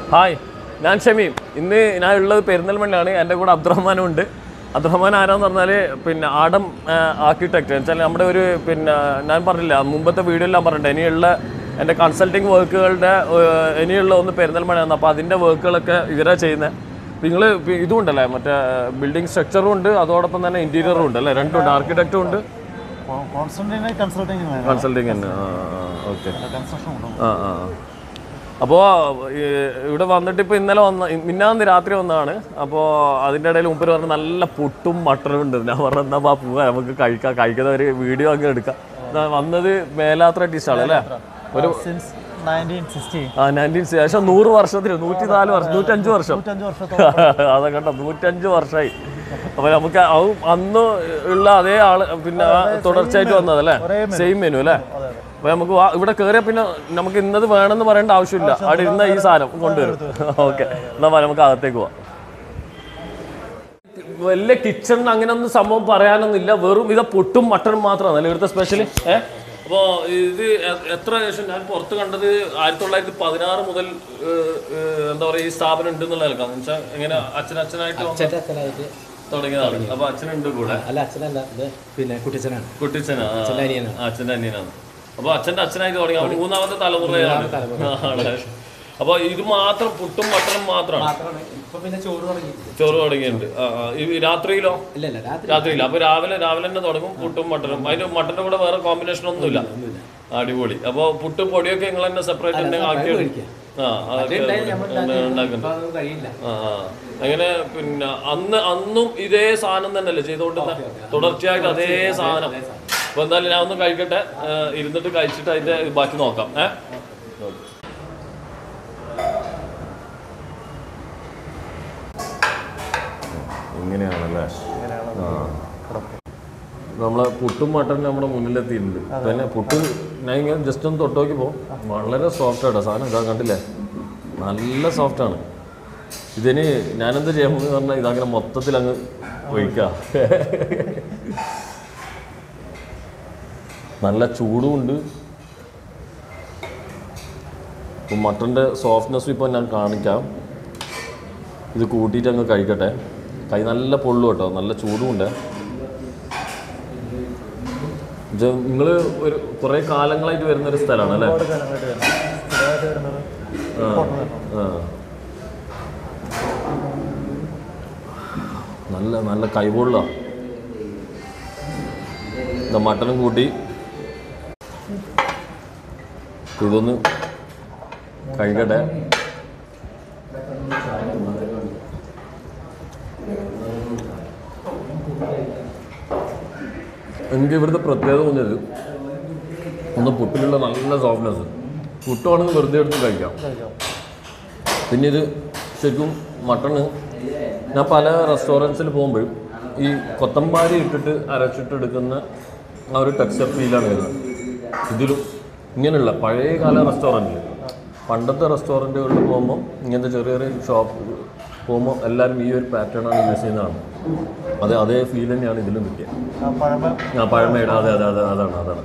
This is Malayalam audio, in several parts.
ഹായ് ഞാൻ ഷമീം ഇന്ന് ഞാൻ ഉള്ളത് പെരിന്തൽമണ്ണയാണ് എൻ്റെ കൂടെ അബ്ദുറഹ്മാനും ഉണ്ട് അബ്ദുറഹ്മാൻ ആരാന്ന് പറഞ്ഞാൽ പിന്നെ ആഡം ആർക്കിടെക്ട് വെച്ചാൽ നമ്മുടെ ഒരു പിന്നെ ഞാൻ പറഞ്ഞില്ല മുമ്പത്തെ വീഡിയോയിൽ ഞാൻ പറഞ്ഞിട്ടുണ്ട് ഇനിയുള്ള എൻ്റെ കൺസൾട്ടിങ് വർക്കുകളുടെ ഏഹ്, ഇനിയുള്ള ഒന്ന് പെരിന്തൽമണ്ണയാണ് അപ്പോൾ അതിൻ്റെ വർക്കുകളൊക്കെ ഇവരാ ചെയ്യുന്നത് നിങ്ങൾ ഇതും ഉണ്ടല്ലേ മറ്റേ ബിൽഡിംഗ് സ്ട്രക്ചറും ഉണ്ട് അതോടൊപ്പം തന്നെ ഇൻറ്റീരിയറും ഉണ്ട് അല്ലേ രണ്ടും ഉണ്ട് ആർക്കിടെക്റ്റും ഉണ്ട് കോൺസ്റ്റന്റിന് കൺസൾട്ടിങ് കൺസൾട്ടിങ് തന്നെ ആ ഓക്കെ കൺസ്ട്രക്ഷൻ ഉണ്ട് ആ ആ അപ്പോൾ ഇവിടെ വന്നിട്ട് ഇപ്പോൾ ഇന്നലെ വന്ന മിന്നാന്ന് രാത്രി വന്നതാണ് അപ്പോൾ അതിൻ്റെ ഇടയിൽ മുമ്പ് പറഞ്ഞ നല്ല പുട്ടും മട്ടനും ഉണ്ട് ഞാൻ പറഞ്ഞ എന്നാ പാ പോവാ നമുക്ക് കഴിക്കാം കഴിക്കുന്ന ഒരു വീഡിയോ അങ്ങ് എടുക്കാം ദാ വന്നത് മേലാത്ര ഡിഷാണ് അല്ലേ ഒരു സിൻസ് നയൻറ്റീൻ സിക്സ്റ്റി ആ നയൻറ്റീൻ ശേഷം നൂറ് വർഷത്തിന് നൂറ്റി നാല് വർഷം നൂറ്റഞ്ച് വർഷം നൂറ്റഞ്ച് വർഷത്തോളം അതെ കേട്ടോ നൂറ്റഞ്ച് വർഷമായി അപ്പോൾ നമുക്ക് അത് അന്ന് ഉള്ള അതേ ആള് പിന്നെ ആ തുടർച്ചയായിട്ട് വന്നതല്ലേ സെയിം മെനു അല്ലേ അപ്പോൾ നമുക്ക് വാ- ഇവിടെ കയറിയ പിന്നെ നമുക്ക് ഇന്നത് വേണമെന്ന് പറയേണ്ട ആവശ്യമില്ല അവിടെ ഇരുന്ന ഈ സാധനം കൊണ്ടുവരും ഓക്കെ എന്നാ വാ, നമുക്ക് അകത്തേക്ക് പോവാം വലിയ കിച്ചണിന് അങ്ങനെ ഒന്നും സംഭവം പറയാനൊന്നുമില്ല വെറും ഇത് പൊട്ടും മട്ടനും മാത്രമാണ് അല്ലേ ഇവിടുത്തെ സ്പെഷ്യൽ ഏഹ് അപ്പോൾ ഇത് എ- എത്ര ശേഷം ഞാൻ പുറത്ത് കണ്ടത് ആയിരത്തി തൊള്ളായിരത്തി പതിനാറ് മുതൽ ഏഹ്, ഏഹ്, എന്താ പറയുക ഈ സ്ഥാപനം ഉണ്ട് എന്നുള്ള നിലക്കാണ് എന്ന് വെച്ചാൽ എങ്ങനെ അച്ഛൻ അച്ഛനായിട്ട് വന്ന- അച്ഛൻ്റെ അച്ഛനായിട്ട് തുടങ്ങിയതാണ് അപ്പൊ അച്ഛനുണ്ട് കൂടെ അല്ല അച്ഛനല്ല ഇത് പിന്നെ കുട്ടിച്ചനാണ് കുട്ടിച്ചനാ ആ, അച്ഛൻ്റെ അനിയനാണ്. ആ, അച്ഛന്റെ അനിയനാണ് അപ്പൊ അച്ഛന്റെ അച്ഛനായിട്ട് തുടങ്ങി അപ്പൊ മൂന്നാമത്തെ തലമുറയാണ് ആണ്. അപ്പൊ ഇത് മാത്രം പുട്ടും മട്ടനും മാത്രമാണ് മാത്രമാണ് ഇപ്പൊ പിന്നെ ചോറ് തുടങ്ങി ചോറ് തുടങ്ങിയിട്ടുണ്ട് ആ, ആ. ഈ രാത്രിയിലോ ഇല്ല ഇല്ല രാത്രി രാത്രിയില്ല അപ്പൊ രാവിലെ രാവിലെ തന്നെ തുടങ്ങും പുട്ടും മട്ടനും അതിന്റെ മട്ടന്റെ കൂടെ വേറെ കോമ്പിനേഷൻ ഒന്നുമില്ല അടിപൊളി അപ്പൊ പുട്ട് പൊടിയൊക്കെ നിങ്ങൾ തന്നെ സെപ്പറേറ്റ് തന്നെ ആക്കി കഴിക്കാം. ആ അതൊക്കെ ഉണ്ടാക്കുന്നുണ്ട് ഇപ്പൊ അതൊന്നും കഴിയില്ല ആ, ആ. അങ്ങനെ പിന്നെ അന്ന് അന്നും ഇതേ സാധനം തന്നെയല്ലേ ചെയ്തുകൊണ്ടിരുന്നത് തുടർച്ചയായിട്ട് അതേ സാധനം അപ്പൊ എന്തായാലും ഞാൻ ഒന്ന് കഴിക്കട്ടെ ഏ, ഇരുന്നിട്ട് കഴിച്ചിട്ട് അതിന്റെ ബാക്കി നോക്കാം ഏ ഇങ്ങനെയാണല്ലേ നമ്മളെ പുട്ടും മട്ടനും നമ്മുടെ മുന്നിലെത്തിയിട്ടുണ്ട് പിന്നെ പുട്ട് ഞാൻ ഇങ്ങനെ ജസ്റ്റ് ഒന്ന് തൊട്ട് നോക്കിയപ്പോൾ വളരെ സോഫ്റ്റ് ആട്ടോ സാധനം ഇതാ കണ്ടില്ലേ നല്ല സോഫ്റ്റാണ് ഇതിന് ഞാനെന്താ ചെയ്യാൻ പോകുന്നത് പറഞ്ഞാൽ ഇതങ്ങനെ മൊത്തത്തിൽ അങ്ങ് ഒഴിക്കുക നല്ല ചൂടുമുണ്ട് ഇപ്പം മട്ടൻ്റെ സോഫ്റ്റ്നെസ്സും ഇപ്പോൾ ഞാൻ കാണിക്കാം ഇത് കൂട്ടിയിട്ട് അങ്ങ് കഴിക്കട്ടെ കൈ നല്ല പൊള്ളു കേട്ടോ നല്ല ചൂടുമുണ്ട് നിങ്ങൾ ഒരു കുറേ കാലങ്ങളായിട്ട് വരുന്ന ഒരു സ്ഥലമാണ് അല്ലേ ഒരുപാട് കാലങ്ങളായിട്ട് വരുന്നത് സ്ഥിരമായിട്ട് വരുന്നത് ആ. ആ. നല്ല നല്ല കൈപൊള്ള മട്ടനും കൂട്ടി ഇതൊന്ന് കഴിക്കട്ടെ എനിക്ക് ഇവിടുത്തെ പ്രത്യേകത തോന്നിയത് ഒന്ന് പുട്ടിലുള്ള നല്ല സോഫ്റ്റ്നെസ് പുട്ടാണെങ്കിൽ വെറുതെ എടുത്ത് കഴിക്കാം കഴിക്കാം പിന്നെ ഇത് ശരിക്കും മട്ടണ് ഞാൻ പല റെസ്റ്റോറൻറ്റ്സിൽ പോകുമ്പോഴും ഈ കൊത്തമ്പാരി ഇട്ടിട്ട് അരച്ചിട്ട് എടുക്കുന്ന ആ ഒരു ടെക്സ്ചർ ഫീലാണ് വരുന്നത് ഇതിലും ഇങ്ങനെയുള്ള പഴയ കാല റെസ്റ്റോറൻറ്റിൽ പണ്ടത്തെ റെസ്റ്റോറൻറ്റുകളിൽ പോകുമ്പോൾ ഇങ്ങനത്തെ ചെറിയ ചെറിയ ഷോപ്പ് പോകുമ്പോൾ എല്ലാവരും ഈ ഒരു പാറ്റേണാണ് യൂസ് ചെയ്യുന്നതാണ് അതെ അതേ ഫീൽ തന്നെയാണ് ഇതിലും കിട്ടിയത് ആ പഴമ ആ പഴമയുടെ അതെ അതെ അതെ അതാണ് അതാണ്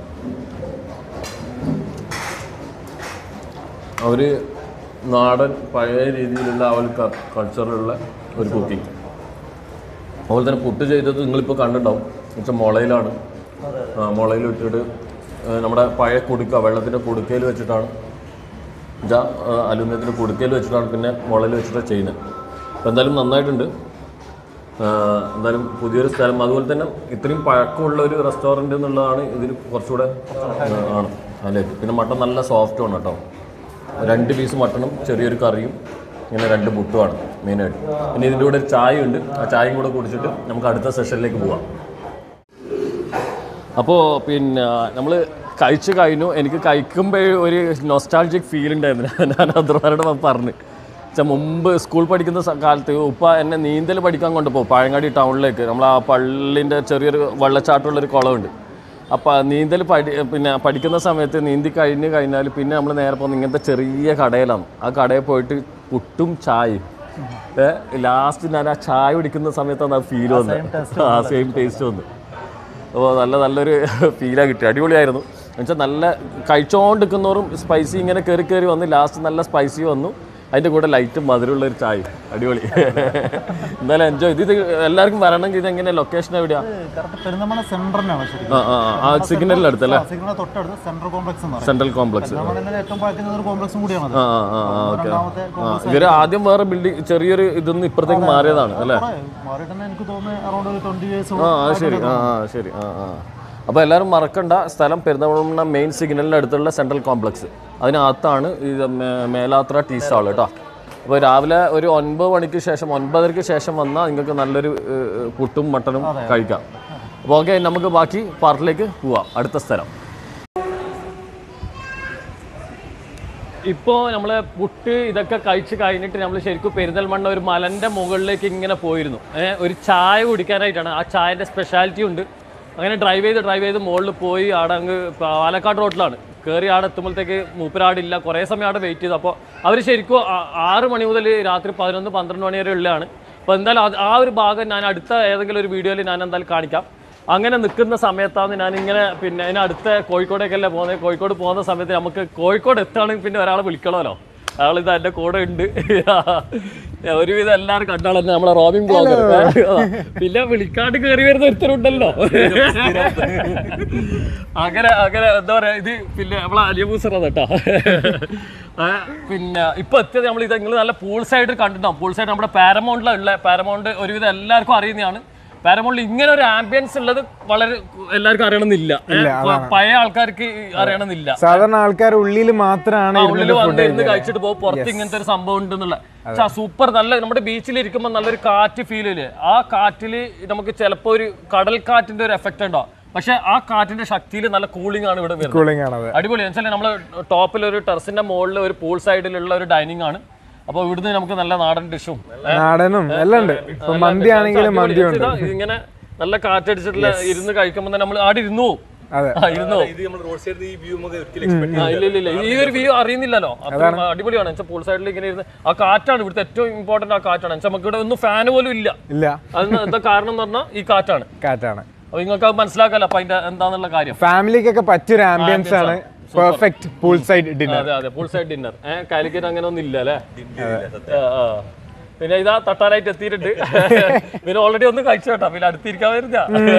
അവർ നാടൻ പഴയ രീതിയിലുള്ള ആ ഒരു കൾച്ചറിലുള്ള ഒരു കുക്കിംഗ് അതുപോലെ തന്നെ പുട്ട് ചെയ്തത് നിങ്ങളിപ്പോൾ കണ്ടിട്ടുണ്ടാവും വെച്ചാൽ മുളയിലാണ് ആ മുളയിൽ ഇട്ടിട്ട് ഏഹ്, നമ്മുടെ പഴയ കുടുക്ക വെള്ളത്തിൻ്റെ കുടുക്കയിൽ വെച്ചിട്ടാണ് വെച്ചാൽ അലുമിനിയത്തിൻ്റെ കുടുക്കയിൽ വെച്ചിട്ടാണ് പിന്നെ മുളയിൽ വെച്ചിട്ടാണ് ചെയ്യുന്നത് അപ്പോൾ എന്തായാലും നന്നായിട്ടുണ്ട് ആഹ് എന്തായാലും പുതിയൊരു സ്ഥലം അതുപോലെ തന്നെ ഇത്രയും പഴക്കമുള്ള ഒരു റെസ്റ്റോറൻറ്റ് എന്നുള്ളതാണ് ഇതിൽ കുറച്ചുകൂടെ ആഹ് ആണ് അല്ലേ പിന്നെ മട്ടൺ നല്ല സോഫ്റ്റുമാണ് കേട്ടോ രണ്ട് പീസ് മട്ടണും ചെറിയൊരു കറിയും ഇങ്ങനെ രണ്ട് പുട്ടുമാണ് മെയിനായിട്ട് പിന്നെ ഇതിൻ്റെ കൂടെ ഒരു ചായ ഉണ്ട് ആ ചായയും കൂടെ കുടിച്ചിട്ട് നമുക്ക് അടുത്ത സെഷനിലേക്ക് പോവാം അപ്പോൾ പിന്നെ നമ്മൾ കഴിച്ചു കഴിഞ്ഞു എനിക്ക് കഴിക്കുമ്പോൾ ഒരു നൊസ്റ്റാൾജിക് ഫീൽ ഉണ്ടായിരുന്നു ഞാൻ അദ്രമാരോട് പറഞ്ഞു വെച്ചാൽ മുമ്പ് സ്കൂൾ പഠിക്കുന്ന സ- കാലത്ത് ഉപ്പ എന്നെ നീന്തൽ പഠിക്കാൻ കൊണ്ടുപോകും പഴങ്ങാടി ടൗണിലേക്ക് നമ്മൾ ആ പള്ളിൻ്റെ ചെറിയൊരു വെള്ളച്ചാട്ടമുള്ളൊരു കുളമുണ്ട് അപ്പോൾ നീന്തൽ പഠി പിന്നെ പഠിക്കുന്ന സമയത്ത് നീന്തി കഴിഞ്ഞ് കഴിഞ്ഞാൽ പിന്നെ നമ്മൾ നേരെ പോകുന്ന ഇങ്ങനത്തെ ചെറിയ കടയിലാണ് ആ കടയിൽ പോയിട്ട് പുട്ടും ചായയും ലാസ്റ്റ് ഞാൻ ആ ചായ കുടിക്കുന്ന സമയത്താണ് ആ ഫീൽ വന്നത് ആ സെയിം ടേസ്റ്റ് വന്നു അപ്പോൾ നല്ല നല്ലൊരു ഫീലാണ് കിട്ടി അടിപൊളിയായിരുന്നു എന്നുവെച്ചാൽ നല്ല കഴിച്ചുകൊണ്ടിരിക്കുന്നവരും സ്പൈസി ഇങ്ങനെ കയറി കയറി വന്ന് ലാസ്റ്റ് നല്ല സ്പൈസി വന്നു അതിൻ്റെ കൂടെ ലൈറ്റും മധുരമുള്ള ഒരു ചായ അടിപൊളി എന്തായാലും എൻജോയ് ഇത് ഇത് എല്ലാവർക്കും വരണമെങ്കിൽ ഇത് എങ്ങനെ ലൊക്കേഷൻ എവിടെയാ കറക്റ്റ് പെരുന്തമണ സെന്ററിനാണ് ശരിക്കും ആ ആ ആ സിഗ്നലിൻ്റെ അടുത്തല്ലേ സിഗ്നൽ തൊട്ടടുത്ത് സെൻട്രൽ കോംപ്ലക്സ് എന്ന് പറയും സെൻട്രൽ കോംപ്ലക്സ് പെരുന്തമണ ഏറ്റവും പഴക്കുന്ന ഒരു കോംപ്ലക്സും കൂടിയാണ് ആ ആ ആ ഓക്കെ രണ്ടാമത്തെ കോംപ്ലക്സ് ഇവര് ആദ്യം വേറെ ബിൽഡിംഗ് ചെറിയൊരു ഇതൊന്നും ഇപ്പുറത്തേക്ക് മാറിയതാണ് അല്ലേ മാറിയിട്ട് തന്നെ എനിക്ക് തോന്നുന്നു അറൗണ്ട് ഒരു ട്വന്റി ഇയേഴ്സ് ആ ആ ശരി ആ ആ ശരി ആ ആ അപ്പോൾ എല്ലാവരും മറക്കണ്ട സ്ഥലം പെരുന്തമണ്ണ മെയിൻ സിഗ്നലിൻ്റെ അടുത്തുള്ള സെൻട്രൽ കോംപ്ലക്സ് അതിനകത്താണ് ഇത് മേ- മേലാത്ര ടീ സ്റ്റാൾ കേട്ടോ അപ്പോൾ രാവിലെ ഒരു ഒൻപത് മണിക്ക് ശേഷം ഒൻപതരയ്ക്ക് ശേഷം വന്നാൽ നിങ്ങൾക്ക് നല്ലൊരു ഏഹ്, പുട്ടും മട്ടനും കഴിക്കാം അപ്പോൾ ഓക്കെ നമുക്ക് ബാക്കി പാർട്ടിലേക്ക് പോവാം അടുത്ത സ്ഥലം ഇപ്പോൾ നമ്മൾ പുട്ട് ഇതൊക്കെ കഴിച്ച് കഴിഞ്ഞിട്ട് നമ്മൾ ശരിക്കും പെരിന്തൽമണ്ണ ഒരു മലൻ്റെ മുകളിലേക്ക് ഇങ്ങനെ പോയിരുന്നു ഏ, ഒരു ചായ കുടിക്കാനായിട്ടാണ് ആ ചായൻ്റെ സ്പെഷ്യാലിറ്റി ഉണ്ട് അങ്ങനെ ഡ്രൈവ് ചെയ്ത് ഡ്രൈവ് ചെയ്ത് മുകളിൽ പോയി അവിടെ അങ്ങ് പാലക്കാട് റോഡിലാണ് കയറി അവിടെ എത്തുമ്പോഴത്തേക്ക് മൂപ്പരാടില്ല കുറേ സമയം അവിടെ വെയിറ്റ് ചെയ്തു അപ്പോൾ അവർ ശരിക്കും ആ- ആറ് മണി മുതൽ രാത്രി പതിനൊന്ന് പന്ത്രണ്ട് മണി വരെ ഉള്ളതാണ് അപ്പോൾ എന്തായാലും അത് ആ ഒരു ഭാഗം ഞാൻ അടുത്ത ഏതെങ്കിലും ഒരു വീഡിയോയിൽ ഞാൻ എന്തായാലും കാണിക്കാം അങ്ങനെ നിൽക്കുന്ന സമയത്താണ് ഞാൻ ഇങ്ങനെ പിന്നെ അതിന് അടുത്ത കോഴിക്കോടേക്കല്ലേ പോകുന്നത് കോഴിക്കോട് പോകുന്ന സമയത്ത് നമുക്ക് കോഴിക്കോട് എത്തുകയാണെങ്കിൽ പിന്നെ ഒരാളെ വിളിക്കണമല്ലോ അയാൾ ഇത് എൻ്റെ കൂടെ ഉണ്ട് ഒരുവിധം എല്ലാവരും കണ്ടാൽ തന്നെ നമ്മളെ റോബിൻ ബ്ലോഗർ പിന്നെ വിളിക്കാണ്ട് കയറി വരുന്ന ഒരുത്തരുണ്ടല്ലോ അങ്ങനെ അങ്ങനെ എന്താ പറയാ ഇത് പിന്നെ നമ്മളെ അലിയബൂസർ കേട്ടോ ആ, പിന്നെ ഇപ്പൊ എത്തിയത് നമ്മൾ ഇത് നിങ്ങൾ നല്ല പൂൾ സൈഡ് കണ്ടിട്ടുണ്ടാവും പൂൾ സൈഡ് നമ്മുടെ പാരമൗണ്ടിലുള്ള പാരമൗണ്ട് ഒരുവിധം എല്ലാവർക്കും അറിയുന്നതാണ് പാരമൗണ്ടിൽ ഇങ്ങനെ ഒരു ആംബിയൻസ് ഉള്ളത് വളരെ എല്ലാവർക്കും അറിയണമെന്നില്ല ഏ, പഴയ ആൾക്കാർക്ക് അറിയണമെന്നില്ല സാധാരണ ആൾക്കാർ ഉള്ളിൽ മാത്രമാണ് ആ, ഉള്ളിൽ വന്നിരുന്ന് കഴിച്ചിട്ട് പോകും പുറത്ത് ഇങ്ങനത്തെ ഒരു സംഭവം ഉണ്ടെന്നുള്ള സൂപ്പർ നല്ല നമ്മുടെ ബീച്ചിൽ ഇരിക്കുമ്പോൾ നല്ലൊരു കാറ്റ് ഫീൽ ചെയ്യില്ലേ ആ കാറ്റിൽ നമുക്ക് ചിലപ്പോൾ ഒരു കടൽ കാറ്റിന്റെ ഒരു എഫക്റ്റ് ഉണ്ടാവും പക്ഷെ ആ കാറ്റിന്റെ ശക്തിയിൽ നല്ല കൂളിംഗ് ആണ് ഇവിടെ വരുന്നത് കൂളിംഗ് ആണത് അടിപൊളി വെച്ചാൽ നമ്മൾ ടോപ്പിൽ ഒരു ടെറസിന്റെ മുകളിൽ ഒരു പൂൾ സൈഡിലുള്ള ഒരു ഡൈനിങ് ആണ് അപ്പോൾ ഇവിടുന്ന് നമുക്ക് നല്ല നാടൻ ഡിഷും നാടനും എല്ലാം ഉണ്ട് ഇപ്പൊ മന്തി ആണെങ്കിലും മന്തി ഉണ്ട് ഇങ്ങനെ നല്ല കാറ്റടിച്ചിട്ടുള്ള ഇരുന്ന് കഴിക്കുമ്പോൾ തന്നെ നമ്മൾ ആടെ ഇരുന്നു പോകും. അതെ. ആ, ഇരുന്നു പോകും. ഇത് നമ്മൾ റോഡ് സൈഡിൽ ഈ വ്യൂ നമുക്ക് ഒരിക്കലും ആ, ഇല്ല ഇല്ല ഇല്ല ഈ ഒരു വ്യൂ അറിയുന്നില്ലല്ലോ അത്രയും അടിപൊളിയാണ് വെച്ചാൽ പൂൾ സൈഡിൽ ഇങ്ങനെ ഇരുന്ന് ആ കാറ്റാണ് ഇവിടുത്തെ ഏറ്റവും ഇമ്പോർട്ടന്റ് ആ കാറ്റാണ് വെച്ചാൽ നമുക്ക് ഇവിടെ ഒന്നും ഫാൻ പോലും ഇല്ല ഇല്ല അതിന് എന്താ കാരണം എന്ന് പറഞ്ഞാൽ ഈ കാറ്റാണ് കാറ്റാണ് അപ്പൊ നിങ്ങൾക്ക് അത് മനസ്സിലാക്കാലോ അപ്പൊ അതിന്റെ എന്താന്നുള്ള കാര്യം ഫാമിലിക്കൊക്കെ പറ്റിയൊരു ആംബിയൻസ് ആണ് പെർഫെക്റ്റ് പൂൾ സൈഡ് ഡിന്നർ അതെ അതെ ഫുൾ സൈഡ് ഡിന്നർ ഏഹ് കാലിക്കറ്റ് അങ്ങനെ ഒന്നും ഇല്ല അല്ലേ ആ, ആ. പിന്നെ ഇതാ തട്ടാനായിട്ട് എത്തിയിട്ടുണ്ട് പിന്നെ ഓൾറെഡി ഒന്ന് കഴിച്ചു കേട്ടോ പിന്നെ അടുത്തിരിക്കാൻ വരുന്ന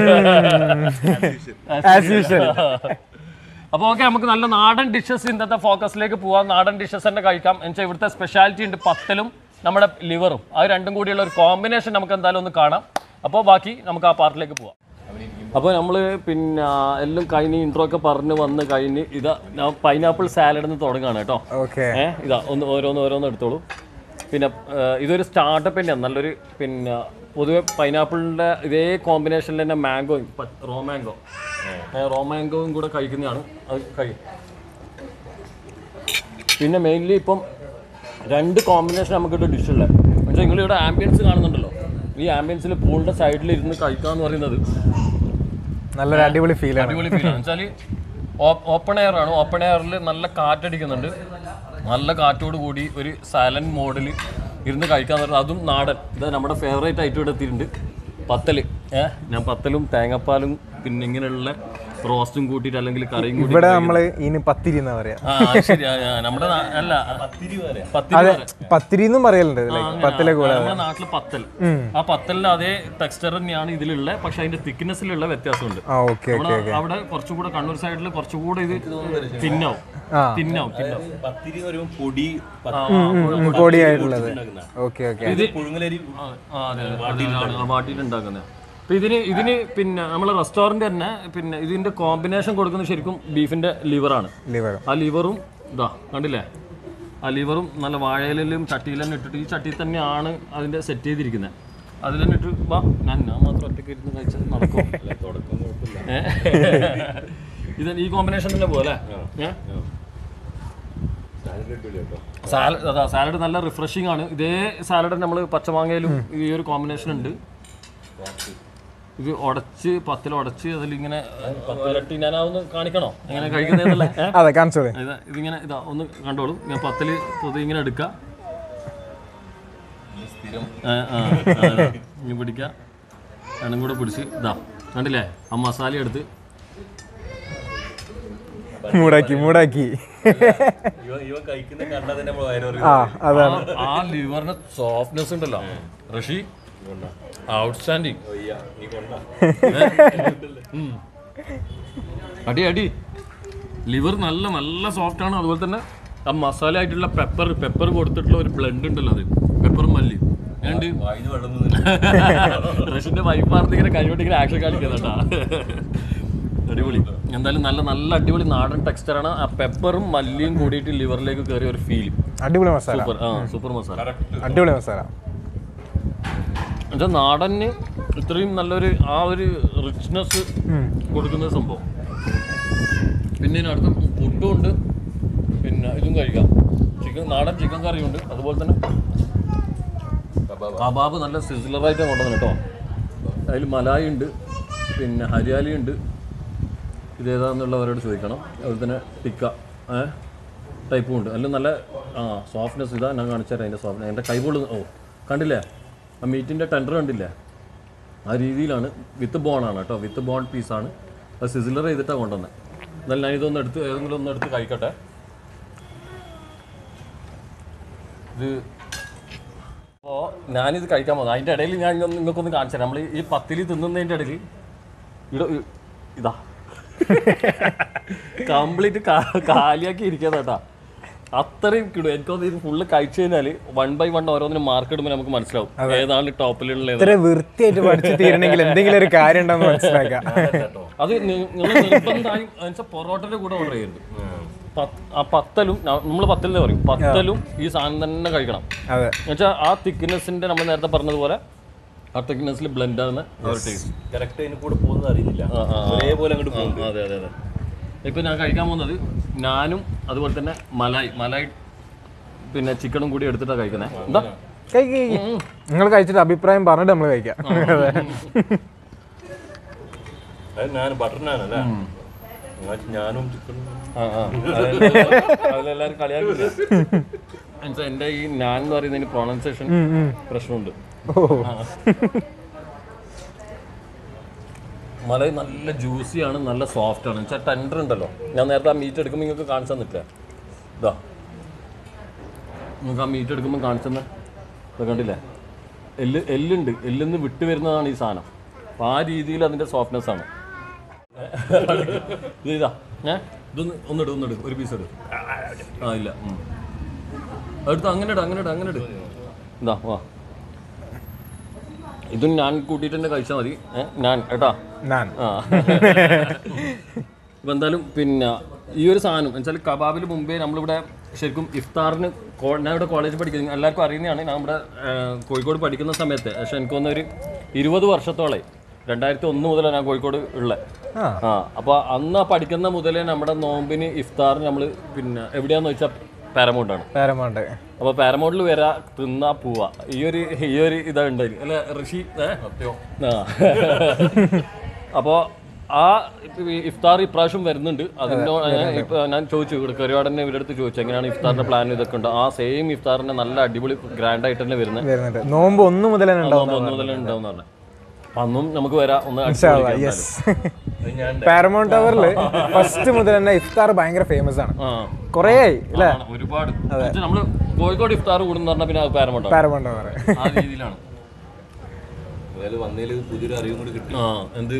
ആസ് യൂഷ്വൽ അപ്പോൾ ഓക്കെ നമുക്ക് നല്ല നാടൻ ഡിഷസ് ഇന്നത്തെ ഫോക്കസിലേക്ക് പോവാം നാടൻ ഡിഷസ് തന്നെ കഴിക്കാം എന്നുവെച്ചാൽ ഇവിടുത്തെ സ്പെഷ്യാലിറ്റി ഉണ്ട് പത്തലും നമ്മുടെ ലിവറും അത് രണ്ടും കൂടിയുള്ള ഒരു കോമ്പിനേഷൻ നമുക്ക് എന്തായാലും ഒന്ന് കാണാം അപ്പോൾ ബാക്കി നമുക്ക് ആ പാർട്ടിലേക്ക് പോവാം അപ്പോൾ നമ്മൾ പിന്നെ എല്ലാം കഴിഞ്ഞ് ഇൻട്രോ ഒക്കെ പറഞ്ഞ് വന്ന് കഴിഞ്ഞ് ഇതാ ഞാൻ പൈനാപ്പിൾ സാലഡ് നിന്ന് തുടങ്ങുകയാണ് കേട്ടോ ഓക്കെ ഏ ഇതാ ഒന്ന് ഓരോന്ന് ഓരോന്ന് എടുത്തോളൂ പിന്നെ ഏഹ്, ഇതൊരു സ്റ്റാർട്ടപ്പ് തന്നെയാണ് നല്ലൊരു പിന്നെ പൊതുവെ പൈനാപ്പിളിൻ്റെ ഇതേ കോമ്പിനേഷനിൽ തന്നെ മാംഗോയും റോ മാംഗോ റോ മാംഗോയും കൂടെ കഴിക്കുന്നതാണ് അത് കഴിയും പിന്നെ മെയിൻലി ഇപ്പം രണ്ട് കോമ്പിനേഷൻ നമുക്കിവിടെ ഡിഷുള്ളത് പക്ഷേ നിങ്ങളിവിടെ ആംബിയൻസ് കാണുന്നുണ്ടല്ലോ ഈ ആംബിയൻസിൽ പൂളിൻ്റെ സൈഡിൽ ഇരുന്ന് കഴിക്കുക എന്ന് പറയുന്നത് നല്ലൊരു അടിപൊളി ഫീൽ ആണ് അടിപൊളി ഫീൽ ആണ് വെച്ചാല് ഓപ്പൺ എയർ ആണ് ഓപ്പൺ എയറിൽ നല്ല കാറ്റടിക്കുന്നുണ്ട് നല്ല കാറ്റോട് കൂടി ഒരു സൈലന്റ് മോഡിൽ ഇരുന്ന് കഴിക്കാൻ പറഞ്ഞാൽ അതും നാടൻ ഇത് നമ്മുടെ ഫേവറേറ്റ് ആയിട്ട് ഇവിടെ എത്തിയിട്ടുണ്ട് പത്തല് ഏഹ് ഞാൻ പത്തലും തേങ്ങാപ്പാലും പിന്നെ ഇങ്ങനെയുള്ള റോസ്റ്റും കൂട്ടിയിട്ട് അല്ലെങ്കിൽ കറിയും കൂട്ടി ഇവിടെ നമ്മള് ഇനി പത്തിരി എന്നാ പറയാ ആ അത് ശരി ആ, ആ, നമ്മുടെ നാ- അല്ല പത്തിരി വരെ പത്തിരി അതെ വരെ പത്തിരി എന്നും പറയലുണ്ട് ലൈക്ക് പത്തിലെ കൂടെ നമ്മുടെ നാട്ടില് പത്തൽ ആ പത്തലിന് അതേ ടെക്സ്ചർ തന്നെയാണ് ഇതിലുള്ള പക്ഷെ അതിന്റെ തിക്നെസ്സിലുള്ള വ്യത്യാസമുണ്ട് ആ ഓക്കെ നമ്മള് അവിടെ കുറച്ചുകൂടെ കണ്ണൂർ സൈഡിൽ കുറച്ചുകൂടെ ഇത് തിന്നാവും ആ. തിന്നാവും തിന്നാവും പത്തിരി എന്ന് പറയുമ്പോൾ പൊടി പൊടിയായിട്ടുള്ളത് ഓക്കെ ഓക്കെ ഇത് പുഴുങ്ങലരി ആ, ആ, അതെ, അതെ, അതാണ് വാട്ടിയിട്ടുണ്ടാക്കുന്നത് അപ്പൊ ഇതിന് ഇതിന് പിന്നെ നമ്മളെ റെസ്റ്റോറന്റ് തന്നെ പിന്നെ ഇതിന്റെ കോമ്പിനേഷൻ കൊടുക്കുന്നത് ശരിക്കും ബീഫിന്റെ ലിവറാണ് ലിവർ ആ ലിവറും ഇതാ കണ്ടില്ലേ ആ ലിവറും നല്ല വാഴയിലും ചട്ടിയിൽ തന്നെ ഇട്ടിട്ട് ഈ ചട്ടിയിൽ തന്നെയാണ് അതിന്റെ സെറ്റ് ചെയ്തിരിക്കുന്നത് അതിൽ തന്നെ ഇട്ട് വാ ഞാൻ ഞാൻ മാത്രം ഒറ്റയ്ക്ക് ഇരുന്ന് കഴിച്ചത് നടക്കും ഏ? ഇത് ഈ കോമ്പിനേഷൻ തന്നെ പോലെ സാലഡ് അതാ സാലഡ് നല്ല റിഫ്രഷിംഗ് ആണ് ഇതേ സാലഡ് നമ്മൾ പച്ചമാങ്ങയിലും ഈ ഒരു കോമ്പിനേഷൻ ഉണ്ട് ഇത് ഉടച്ച് പത്തിൽ ഉടച്ച് അതിലിങ്ങനെ പത്തിലട്ടി ഞാനതൊന്ന് കാണിക്കണോ എങ്ങനെ കഴിക്കുന്നതെന്നല്ലേ ഏ? അതെ കാണിച്ചോളെ ഇതാ ഇതിങ്ങനെ ഇതാ ഒന്ന് കണ്ടോളൂ ഞാൻ പത്തില് പൊതു ഇങ്ങനെ എടുക്കാം ആ, ആ, ആ, ഇതാ. ഇനി പിടിക്കാം രണ്ടും കൂടെ പിടിച്ച് ഇതാ കണ്ടില്ലേ ആ മസാല എടുത്ത് മൂടാക്കി മൂടാക്കി ഇവൻ ഇവൻ കഴിക്കുന്ന കണ്ടാൽ തന്നെ നമ്മൾ വയറ് ആ അതാണ് ആ- ആ ലിവറിന്റെ സോഫ്റ്റ്നെസ് ഉണ്ടല്ലോ ഋഷി ഔട്ട്സ്റ്റാൻഡിങ് നീ കൊണ്ടാ അടി അടി ലിവർ നല്ല നല്ല സോഫ്റ്റ് ആണ് അതുപോലെ തന്നെ ആ മസാല ആയിട്ടുള്ള പെപ്പർ പെപ്പർ കൊടുത്തിട്ടുള്ള ഒരു ബ്ലെൻഡ് ഉണ്ടല്ലോ അത് പെപ്പർ മല്ലി ഏണ്ട് വായിന്ന് വെള്ളം വന്നില്ല. റഷ്യന്റെ വൈഫാർന്ന് ഇങ്ങനെ കഴിവോട്ട് ഇങ്ങനെ ആക്ഷൻ കാണിക്കുന്നുണ്ടാ അടിപൊളി എന്തായാലും നല്ല നല്ല അടിപൊളി നാടൻ ടെക്സ്ചറാണ് ആ പെപ്പറും മല്ലിയും കൂടിയിട്ട് ലിവറിലേക്ക് കയറിയ ഒരു ഫീൽ അടിപൊളി മസാല സൂപ്പർ ആ സൂപ്പർ മസാല അടിപൊളി മസാല എന്നുവെച്ചാൽ നാടന് ഇത്രയും നല്ലൊരു ആ ഒരു റിച്ച്നെസ് ഉം. കൊടുക്കുന്ന സംഭവം പിന്നെ ഇതിനടുത്ത് ഫുഡും ഉണ്ട് പിന്നെ ഇതും കഴിക്കാം ചിക്കൻ നാടൻ ചിക്കൻ കറിയുണ്ട് അതുപോലെ തന്നെ കബാബ് നല്ല സിസിലറായിട്ട് കൊണ്ടുവന്നു കേട്ടോ അതിൽ മലായി ഉണ്ട് പിന്നെ ഹരിയാലി ഉണ്ട് ഇതേതാന്നുള്ളവരോട് ചോദിക്കണം അതുപോലെ തന്നെ ടിക്ക ഏ ടൈപ്പും ഉണ്ട് അതിൽ നല്ല ആ സോഫ്റ്റ്നെസ് ഇതാ ഞാൻ കാണിച്ചുതരാം അതിൻ്റെ സോഫ്റ്റ്നെസ് എൻ്റെ കൈപോള് ഓ കണ്ടില്ലേ ആ മീറ്റിൻ്റെ ടെൻഡർ കണ്ടില്ലേ ആ രീതിയിലാണ് വിത്ത് ബോണാണ് കേട്ടോ വിത്ത് ബോൺ പീസാണ് അത് സിസിലർ ചെയ്തിട്ടാണ് കൊണ്ടുവന്നത് എന്നാലും ഞാൻ ഇതൊന്ന് എടുത്ത് ഏതെങ്കിലും ഒന്ന് എടുത്ത് കഴിക്കട്ടെ ഇത് അപ്പോൾ ഞാനിത് കഴിക്കാൻ പോകുന്നത് അതിൻ്റെ ഇടയിൽ ഞാൻ ഇതൊന്ന് നിങ്ങൾക്കൊന്ന് കാണിച്ചു തരാം നമ്മൾ ഈ പത്തിലി തിന്നുന്നതിൻ്റെ ഇടയിൽ ഇവിടെ ഇ- ഇതാ കംപ്ലീറ്റ് കാലിയാക്കി ഇരിക്കുന്നത് കേട്ടാ അത്രയും കിടും എനിക്കൊന്ന് ഇത് ഫുള്ള് കഴിച്ചു കഴിഞ്ഞാൽ വൺ ബൈ വൺ ഓരോന്നിനും മാർക്ക് ഇടുമ്പോൾ നമുക്ക് മനസ്സിലാവും ഏതാണ് ടോപ്പിലുള്ള ഏതാണ്. ഇത്ര വൃത്തിയായിട്ട് പഠിച്ചു തീരണമെങ്കിൽ എന്തെങ്കിലും ഒരു കാര്യം ഉണ്ടെന്ന് മനസ്സിലാക്കാം അത് നിങ്ങൾ നിർബന്ധമായും എന്നുവെച്ചാൽ പൊറോട്ടയുടെ കൂടെ ഓർഡർ ചെയ്യരുത് പത്ത്- ആ പത്തലും നമ്മൾ പത്തലെന്ന് പറയും പത്തലും ഈ സാധനം തന്നെ കഴിക്കണം അതെ എന്നുവെച്ചാൽ ആ തിക്നെസ്സിന്റെ നമ്മൾ നേരത്തെ പറഞ്ഞതുപോലെ ആ തിക്നെസ്സിൽ ബ്ലെൻഡ് ആകുന്ന ആ ഒരു ടേസ്റ്റ് കറക്റ്റ് അതിന് കൂടെ പോകുന്നത് അറിയുന്നില്ല ഒരേപോലെ അങ്ങോട്ട് പോകും അതെ അതെ അതെ ഇപ്പൊ ഞാൻ കഴിക്കാൻ പോകുന്നത് ഞാനും അതുപോലെ തന്നെ മലായി മലായി പിന്നെ ചിക്കനും കൂടി എടുത്തിട്ടാണ് കഴിക്കുന്നത് എന്താ കഴിക്ക് നിങ്ങൾ കഴിച്ചിട്ട് അഭിപ്രായം പറഞ്ഞിട്ട് നമ്മൾ കഴിക്കാം അതെ അത് ഞാൻ ബട്ടർ നാനല്ലേ ഞാനും ചിക്കനും ആ ആ അതിലെല്ലാവരും കളിയാക്കില്ല എന്നുവെച്ചാൽ എൻ്റെ ഈ ഞാൻ എന്ന് പറയുന്നതിന് പ്രൊണൗൺസിയേഷൻ പ്രശ്നമുണ്ട് ഓ മല നല്ല ജ്യൂസിയാണ് നല്ല സോഫ്റ്റ് ആണ് വെച്ചാൽ ടെൻഡർ ഉണ്ടല്ലോ ഞാൻ നേരത്തെ ആ മീറ്റ് എടുക്കുമ്പോൾ നിങ്ങൾക്ക് കാണിച്ചു തന്നിട്ടില്ല ഇതാ നിങ്ങൾക്ക് ആ മീറ്റ് എടുക്കുമ്പോൾ കാണിച്ചു തന്നെ ഇത് കണ്ടില്ലേ എല്ല് എല്ലുണ്ട് എല്ലിന്ന് വിട്ട് വരുന്നതാണ് ഈ സാധനം അപ്പോൾ ആ രീതിയിൽ അതിൻ്റെ സോഫ്റ്റ്നെസ് ആണ് ഇത് ഇതാ ഏ ഇതൊന്ന് ഒന്നിട് ഒന്നിട് ഒരു പീസ് ഇട് ആ ഇല്ല ഉം. അടുത്ത് അങ്ങനെ ഇട് അങ്ങനെ ഇട് അങ്ങനെ ഇട് ഇതാ വാ ഇതും ഞാൻ കൂട്ടിയിട്ട് തന്നെ കഴിച്ചാൽ മതി ഏ ഞാൻ കേട്ടാ ഞാൻ ആ ഇപ്പം എന്തായാലും പിന്നെ ഈ ഒരു സാധനം എന്നുവെച്ചാൽ കബാബിന് മുമ്പേ നമ്മളിവിടെ ശരിക്കും ഇഫ്താറിന് കോ- ഞാൻ ഇവിടെ കോളേജിൽ പഠിക്കുന്നത് എല്ലാവർക്കും അറിയുന്നതാണ് ഞാൻ ഇവിടെ ആ, കോഴിക്കോട് പഠിക്കുന്ന സമയത്ത് പക്ഷെ എനിക്ക് തോന്നുന്ന ഒരു ഇരുപത് വർഷത്തോളം രണ്ടായിരത്തി ഒന്ന് മുതലാണ് ഞാൻ കോഴിക്കോട് ഉള്ളത് ആ ആ അപ്പോൾ അന്ന് ആ പഠിക്കുന്ന മുതലേ നമ്മുടെ നോമ്പിന് ഇഫ്താറിന് നമ്മൾ പിന്നെ എവിടെയാന്ന് വെച്ചാൽ പാരമൗണ്ടാണ് പാരമൗണ്ട് അപ്പോൾ പാരമൗണ്ടിൽ വരാ തിന്നാ പോവാ ഈ ഒരു ഈ ഒരു ഇതാ ഉണ്ടായി അല്ലെ ഋഷി ഏ? ആ അപ്പോൾ ആ ഇപ്പ- ഇഫ്താർ ഇപ്രാവശ്യം വരുന്നുണ്ട് അതിൻ്റെ ഇപ്പൊ ഞാൻ ചോദിച്ചു ഇവിടെ കരുവാടനെ ഇവരുടെ അടുത്ത് ചോദിച്ചു എങ്ങനെയാണ് ഇഫ്താറിന്റെ പ്ലാൻ ഇതൊക്കെ ഉണ്ട് ആ സെയിം ഇഫ്താറിന്റെ നല്ല അടിപൊളി ഗ്രാൻഡ് ആയിട്ട് തന്നെ വരുന്നത് വരുന്നുണ്ട് നോമ്പ് ഒന്ന് മുതൽ തന്നെ ഉണ്ടാവും ഒന്ന് മുതൽ ഉണ്ടാവും പറഞ്ഞു അന്നും നമുക്ക് വരാം ഒന്ന് അടിച്ചു പൊളിക്കാം യെസ് അത് ഞാൻ പാരമൗണ്ട് ടവറിൽ ഫസ്റ്റ് മുതൽ തന്നെ ഇഫ്താർ ഭയങ്കര ഫേമസ് ആണ് ആ കുറേ ആയി അല്ലേ ആണ്, ഒരുപാട് എന്നുവെച്ചാൽ നമ്മള് കോഴിക്കോട് ഇഫ്താർ കൂടുന്ന പറഞ്ഞാൽ പിന്നെ അത് പാരമൗണ്ടാണ് പാരമൗണ്ട് ടവർ ആ രീതിയിലാണ് ഏതായാലും വന്നതിൽ പുതിയൊരു അറിവും കൂടി കിട്ടി ആ എന്ത്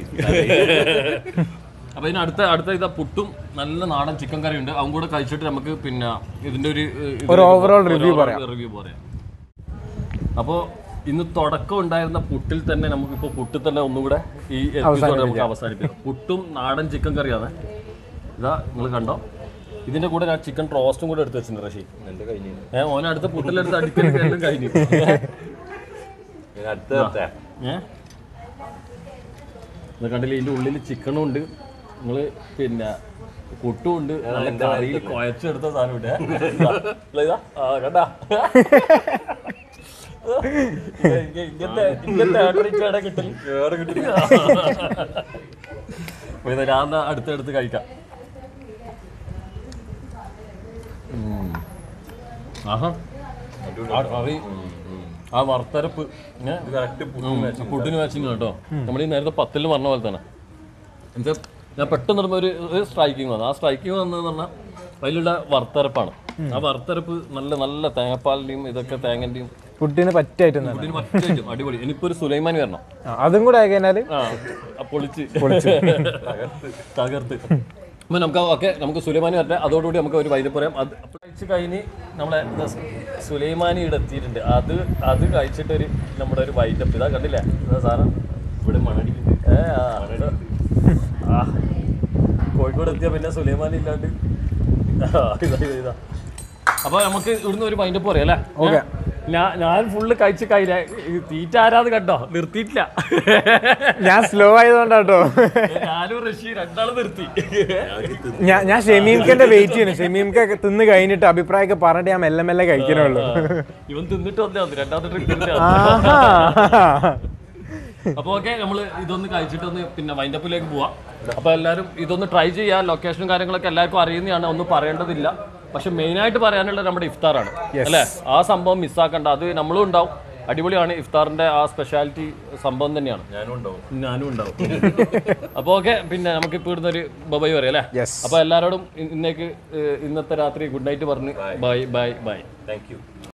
അപ്പൊ ഇതിന് അടുത്ത അടുത്ത ഇതാ പുട്ടും നല്ല നാടൻ ചിക്കൻ കറി ഉണ്ട് അതും കൂടെ കഴിച്ചിട്ട് നമുക്ക് പിന്നെ ഇതിന്റെ ഒരു ഒരു overall review പറയാം. റിവ്യൂ പറയാം അപ്പോൾ ഇന്ന് തുടക്കം ഉണ്ടായിരുന്ന പുട്ടിൽ തന്നെ നമുക്ക് ഇപ്പോൾ പുട്ടിൽ തന്നെ ഒന്നും കൂടെ ഈ എപ്പിസോഡ് നമുക്ക് അവസാനിപ്പിക്കാം പുട്ടും നാടൻ ചിക്കൻ കറിയാണ് ഇതാ നിങ്ങൾ കണ്ടോ ഇതിന്റെ കൂടെ ഞാൻ ചിക്കൻ റോസ്റ്റും കൂടെ എടുത്ത് വെച്ചിട്ടുണ്ട് റഷി എന്റെ കഴിഞ്ഞു ഏഹ് ഓനടുത്ത് പുട്ടിലെടുത്ത് അടിക്കലൊക്കെ എല്ലാം കഴിഞ്ഞു ഞാൻ അടുത്ത തരട്ടെ ഏ ഇത് കണ്ടില്ലേ ഇതിന്റെ ഉള്ളിൽ ചിക്കനും ഉണ്ട് നിങ്ങള് പിന്നെ പുട്ടും ഉണ്ട് നല്ല കറിയിൽ കുഴച്ചെടുത്ത സാധനം ഉണ്ട് ഇതാ, ഇതാ, ആ, കണ്ടാ ഇങ്ങ- ഇങ്ങനത്തെ ഇങ്ങനത്തെ ആട്ടിച്ചാടെ കിട്ടല് വേറെ കിട്ടില്ല അപ്പൊ ഇത് ഞാൻ ദാ അടുത്തടുത്ത് കഴിക്കാം ഉം. ആഹാ ആ കറി ആ വറുത്തരപ്പ് ഏ? കറക്റ്റ് ഉം, പുട്ടിന് മാച്ചിങ് കേട്ടോ നമ്മൾ ഈ നേരത്തെ പത്തിൽ പറഞ്ഞ പോലെ തന്നെ എന്താ ഞാൻ പെട്ടെന്ന് ഇടുമ്പോൾ ഒരു ഒരു സ്ട്രൈക്കിംഗ് വന്നു ആ സ്ട്രൈക്കിംഗ് വന്നതെന്ന് പറഞ്ഞാൽ അതിലുള്ള വറുത്തരപ്പാണ് ആ വറുത്തരപ്പ് നല്ല നല്ല തേങ്ങാപ്പാലിന്റെയും ഇതൊക്കെ തേങ്ങന്റെയും ഫുഡിന് പറ്റായിട്ട് തന്നെ ഇതിന് മറ്റേറ്റും അടിപൊളി ഇനിയിപ്പോ ഒരു സുലൈമാനി വരണം അതും കൂടെ ആയി കഴിഞ്ഞാല് ആ ആ, പൊളിച്ച് തകർത്ത് തകർത്ത് അപ്പൊ നമുക്ക് ഓക്കെ നമുക്ക് സുലൈമാനി വരട്ടെ അതോടുകൂടി നമുക്ക് ഒരു വൈദ്യം പറയാം അത് അപ്പോൾ കഴിച്ച് കഴിഞ്ഞ് നമ്മളെ എന്താ സ് സുലൈമാനി ഇവിടെ എത്തിയിട്ടുണ്ട് അത് അത് കഴിച്ചിട്ട് ഒരു നമ്മുടെ ഒരു വൈറ്റപ്പ് ഇതാ കണ്ടില്ലേ ഇതാ സാധനം ഇവിടെ മണടിക്കുന്നുണ്ട് ഏ ആ, ഇവിടെ. ആ കോഴിക്കോട് എത്തിയ പിന്നെ സുലൈമാനി ഇല്ലാണ്ട് ആ, ഇതാ ഇതാ, ഇതാ അപ്പൊ നമുക്ക് ഇവിടുന്ന് ഒരു വൈൻഡപ്പ് പറയാം അല്ലേ Okay. ഞാൻ ഞാൻ ഫുള്ള് കഴിച്ച് കഴിഞ്ഞ തീറ്റ ആരാത് കണ്ടോ നിർത്തിയിട്ടില്ല ഞാൻ സ്ലോ ആയതുകൊണ്ടാട്ടോ ഞാനും റഷി രണ്ടാളും നിർത്തി ഞാൻ ഞാൻ ഷെമീംക്കന്റെ വെയിറ്റ് ചെയ്യുന്നു ഷെമീംക്ക തിന്ന് കഴിഞ്ഞിട്ട് അഭിപ്രായമൊക്കെ പറഞ്ഞിട്ട് ഞാൻ മെല്ലെ മെല്ലെ കഴിക്കണുള്ളൂ ഇവൻ തിന്നിട്ട് വന്നേ വന്നു രണ്ടാമത്തെ ട്രിപ്പ് ആഹാ. അപ്പൊ ഓക്കെ നമ്മൾ ഇതൊന്ന് കഴിച്ചിട്ടൊന്ന് പിന്നെ വൈൻഡപ്പിലേക്ക് പോവാം അപ്പൊ എല്ലാവരും ഇതൊന്ന് ട്രൈ ചെയ്യാം ലൊക്കേഷനും കാര്യങ്ങളൊക്കെ എല്ലാവർക്കും അറിയുന്നതാണ് ഒന്നും പറയേണ്ടതില്ല പക്ഷെ മെയിൻ ആയിട്ട് പറയാനുള്ളത് നമ്മുടെ ഇഫ്താറാണ് അല്ലേ ആ സംഭവം മിസ്സാക്കണ്ട അത് നമ്മളും ഉണ്ടാവും അടിപൊളിയാണ് ഇഫ്താറിന്റെ ആ സ്പെഷ്യാലിറ്റി സംഭവം തന്നെയാണ് ഞാനും ഉണ്ടാവും ഞാനും ഉണ്ടാവും അപ്പൊ ഓക്കെ പിന്നെ നമുക്ക് ഇപ്പൊ ഇടുന്ന ഒരു ബൊബൈ പറയാം അല്ലേ Yes. അപ്പൊ എല്ലാവരോടും ഇ- ഇന്നേക്ക് ഏഹ്, ഇന്നത്തെ രാത്രി ഗുഡ് നൈറ്റ് പറഞ്ഞ് bye bye bye thank U